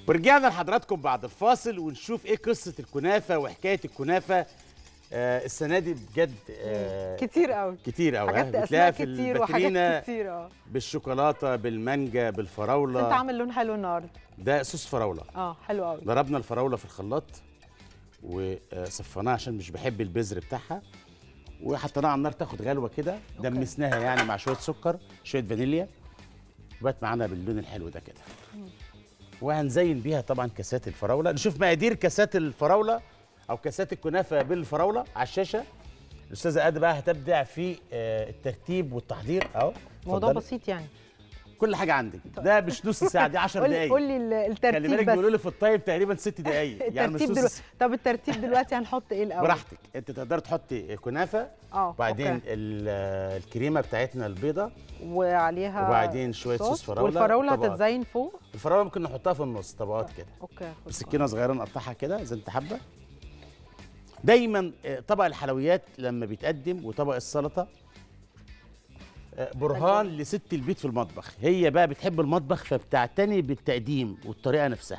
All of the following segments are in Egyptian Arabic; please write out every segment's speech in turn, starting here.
ورجعنا لحضراتكم بعد الفاصل ونشوف ايه قصه الكنافه وحكايه الكنافه آه السنه دي بجد آه كتير قوي كتير قوي حاجات بتلاقيها اسماء في كتير وحاجات الباترينا كتير اه بالشوكولاته بالمانجا بس انت بالفراوله عامل لون حلو النهارده ده صوص فراوله اه حلو قوي ضربنا الفراوله في الخلاط وصفناها عشان مش بحب البذر بتاعها وحطيناها على النار تاخد غلوه كده دمسناها يعني مع شويه سكر شويه فانيليا وبقت معانا باللون الحلو ده كده وهنزين بيها طبعا كاسات الفراوله نشوف مقادير كاسات الفراوله او كاسات الكنافه بالفراوله على الشاشه الاستاذه ادى بقى هتبدع في آه، الترتيب والتحضير اهو موضوع اتفضلي. بسيط يعني كل حاجه عندك ده مش نص ساعه دي 10 قول لي دقائق قول لي ال- خلي الترتيب بالك بيقولوا بس لي في الطيب تقريبا ست دقائق يعني مش الترتيب نص دلوقتي طب الترتيب دلوقتي هنحط ايه الاول براحتك انت تقدر تحطي كنافه اه وبعدين أوكي. ال- الكريمه بتاعتنا البيضه وعليها وبعدين شوية صوص فراولة، والفراوله طبقات. هتتزين فوق الفراوله ممكن نحطها في النص طبقات كده اوكي خد بسكينه صغيره نقطعها كده زي انت حابه دايما آه، طبق الحلويات لما بيتقدم وطبق السلطه آه، برهان لست البيت في المطبخ هي بقى بتحب المطبخ فبتعتني بالتقديم والطريقه نفسها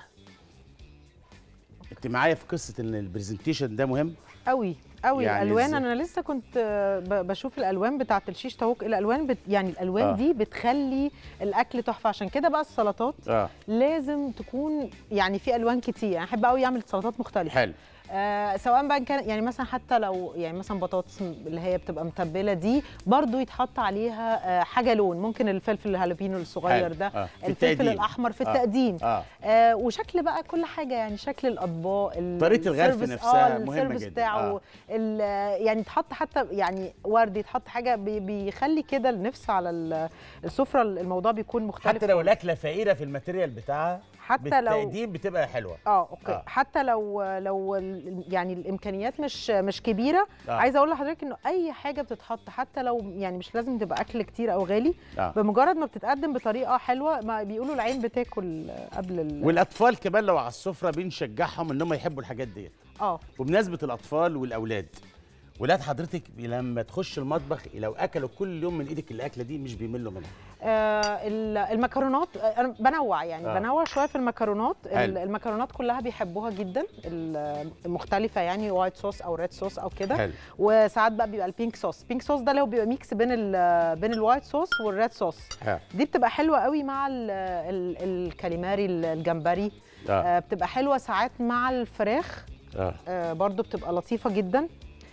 انت معايا في قصه ان البرزنتيشن ده مهم قوي قوي يعني يعني الالوان إزاي؟ انا لسه كنت آه، ب- بشوف الالوان بتاعه الشيش طاووق الالوان بت يعني الالوان آه. آه. دي بتخلي الاكل تحفه عشان كده بقى السلطات اه لازم تكون يعني في الوان كتير يعني احب قوي اعمل سلطات مختلفه حلو آه سواء بقى كان يعني مثلا حتى لو يعني مثلا بطاطس اللي هي بتبقى متبله دي برضو يتحط عليها آه حاجه لون ممكن الفلفل الهالوبينو الصغير حلو. ده آه. في الفلفل التقديم. الاحمر في آه. التقديم اه آه وشكل بقى كل حاجه يعني شكل الاطباق ال- طريقة الغرف السيرفيس- نفسها آه مهمة السيرفيس جداً. بتاعه آه. ال- يعني تحط حتى يعني ورد يتحط حاجه بي- بيخلي كده النفس على ال- السفره الموضوع بيكون مختلف حتى لو خالص. الاكله فقيره في الماتيريال بتاعها حتى لو بالتقديم بتبقى حلوه اه اوكي آه. آه. حتى لو لو ال- يعني الامكانيات مش مش كبيره آه. آه. عايزه اقول لحضرتك انه اي حاجه بتتحط حتى لو يعني مش لازم تبقى اكل كتير او غالي آه. آه. بمجرد ما بتتقدم بطريقه حلوه ما بيقولوا العين بتاكل قبل ال... والاطفال كمان لو على السفره بنشجعهم ان هم يحبوا الحاجات ديت اه وبمناسبه الاطفال والاولاد ولاد حضرتك لما تخش المطبخ لو اكلوا كل يوم من ايدك الاكله دي مش بيملوا منها آه، ال- المكرونات آه، انا بنوع يعني آه. آه. بنوع شويه في المكرونات حلو. ال- المكرونات كلها بيحبوها جدا ال- المختلفه يعني وايت صوص او ريد صوص او كده حلو وساعات بقى بيبقى البينك صوص البينك صوص ده اللي هو بيبقى ميكس بين ال بين الوايت صوص والريد صوص ها. دي بتبقى حلوه قوي مع ال ال الكاليماري ال- الجمبري اه آه بتبقى حلوه ساعات مع الفراخ اه آه برضو بتبقى لطيفه جدا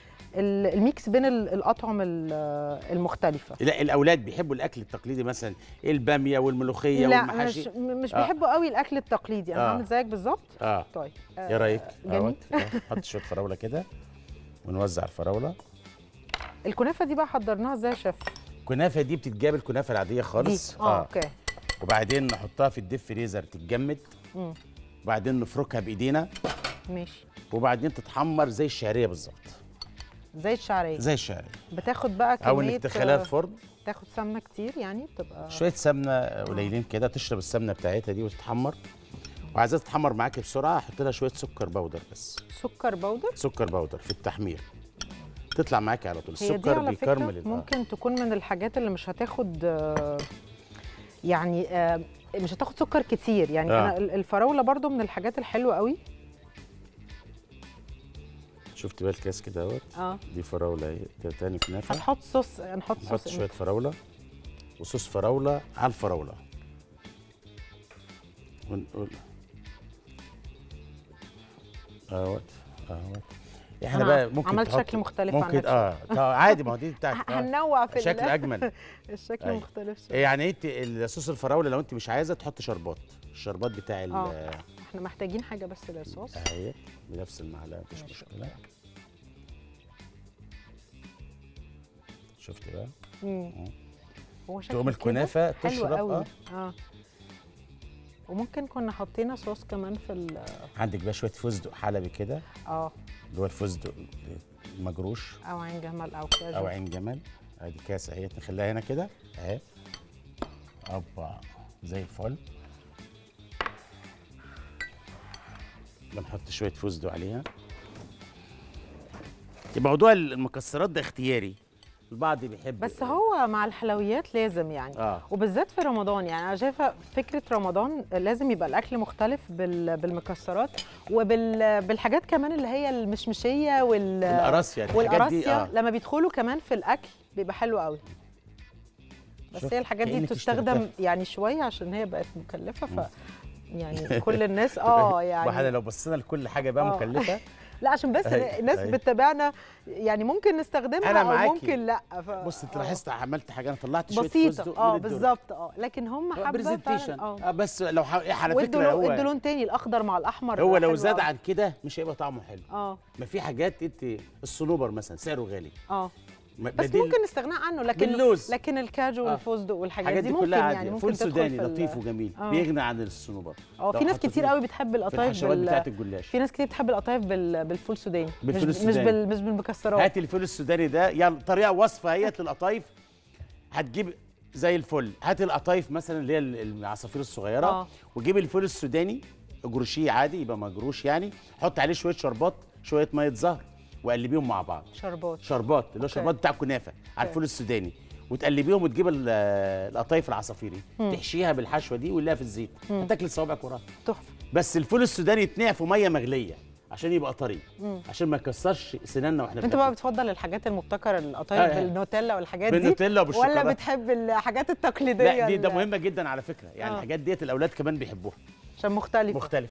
ال- الميكس بين ال- الاطعم ال- المختلفه لا الاولاد بيحبوا الاكل التقليدي مثلا الباميه والملوخيه لا والمحاشي مش مش آه. بيحبوا قوي الاكل التقليدي انا آه. هعمل زيك بالظبط اه طيب ايه رايك جميل اهوت آه، نحط شويه فراوله كده ونوزع الفراوله الكنافه دي بقى حضرناها ازاي يا شيف الكنافه دي بتتجاب الكنافه العاديه دي خالص اه اوكي وبعدين نحطها في الديب فريزر تتجمد مم. وبعدين نفركها بايدينا ماشي وبعدين تتحمر زي الشعريه بالظبط زي الشعريه زي الشعريه بتاخد بقى كميه او انك تدخلها آه، الفرن تاخد سمنه كتير يعني بتبقى شويه سمنه قليلين كده تشرب السمنه بتاعتها دي وتتحمر وعايزاها تتحمر معاكي بسرعه احط لها شويه سكر بودر بس سكر بودر سكر بودر في التحمير تطلع معاكي على طول هي دي السكر على بيكرمل فكره ال- ممكن تكون من الحاجات اللي مش هتاخد آه، يعني آه، مش هتاخد سكر كتير يعني آه. انا ال- الفراوله برضو من الحاجات الحلوه قوي شفت بقى الكاس كده اهوت اه دي فراوله اهي ده تاني كنافه هنحط صوص نحط نحط صوص شويه فراوله وصوص فراوله على الفراوله ونقول اهوت اهوت احنا أنا بقى ممكن عملت تحط- شكل مختلف عن ممكن نفسي. اه آه، عادي ما هو دي بتاعت آه. هننوع في ال- شكل اجمل الشكل أيوة. مختلف شويه يعني انت الصوص الفراوله لو انت مش عايزه تحط شربات الشربات بتاع ال آه. احنا محتاجين حاجه بس للصوص اهي بنفس المعلقه مفيش ماشي. مشكله شفت بقى مم. هو شكل تقوم كده الكنافه حلو تشرب قوي اه اه وممكن كنا حطينا صوص كمان في ال عندك بقى شويه فستق حلبي كده اه اللي هو الفستق المجروش او عين جمل او كاجو او عين جمل ادي كاس اهي نخليها هنا كده اهي اوبا زي الفل بنحط شويه فستق عليها موضوع المكسرات ده اختياري البعض بيحب بس هو مع الحلويات لازم يعني اه وبالذات في رمضان يعني انا شايفه فكره رمضان لازم يبقى الاكل مختلف بال- بالمكسرات وبالحاجات كمان اللي هي المشمشيه وال القراصيه الحاجات دي والقراصيه اه لما بيدخلوا كمان في الاكل بيبقى حلو قوي بس شوف، هي الحاجات دي كأنك تستخدم اشتغلتها. يعني شويه عشان هي بقت مكلفه ف يعني كل الناس اه واحنا يعني لو بصينا لكل حاجه بقى آه. مكلفه لا عشان بس أي- الناس أي. بتتابعنا يعني ممكن نستخدمها أنا او معاكي. ممكن لا ف... بص انت آه. لاحظت عملت حاجه انا طلعت شويه بسيطه فستق اه من الدرج. بالظبط اه لكن هم حبه برزنتيشن فعلاً، اه بس لو ح... على وادوا فكره لون- ادوا هو لون تاني الاخضر مع الاحمر هو لو حلو زاد أوي. عن كده مش هيبقى طعمه حلو اه ما في حاجات انت الصنوبر مثلا سعره غالي اه ما- بس بديل- ممكن نستغنى عنه لكن باللوز. لكن الكاجو آه. والفستق والحاجات الحاجات دي, دي ممكن كلها يعني عادي ممكن فول تدخل سوداني في ال- لطيف وجميل آه. بيغني عن الصنوبر اه في لو ناس حطيتيه كتير قوي بتحب في القطايف الحشوات بال... بتاعت الجلاش في ناس كتير بتحب القطايف بال... بالفول سوداني بالفول مش, مش السوداني. بال... مش بالمكسرات هات الفول السوداني ده يلا طريقه وصفه اهيت للقطايف هتجيب زي الفل هات القطايف مثلا اللي هي ال- العصافير الصغيره آه. وجيب الفول السوداني اجرشيه عادي يبقى مجروش يعني حط عليه شويه شربات شويه ميه زهر وقلبيهم مع بعض شربات شربات اللي هو أوكي. شربات بتاع كنافه على الفول السوداني وتقلبيهم وتجيب ال- القطايف العصافيري تحشيها بالحشوه دي وتلاقيها في الزيت هتاكل صوابعك وراها تحفه بس الفول السوداني يتنقع في ميه مغليه عشان يبقى طري عشان ما يكسرش سناننا واحنا انت بناكل. بقى بتفضل الحاجات المبتكره القطايف آه، آه. بالنوتيلا والحاجات دي بالنوتيلا وبالشوكولاته. ولا بتحب الحاجات التقليديه لا دي ده ال- مهمه جدا على فكره يعني آه. الحاجات ديت الاولاد كمان بيحبوها عشان مختلفه مختلف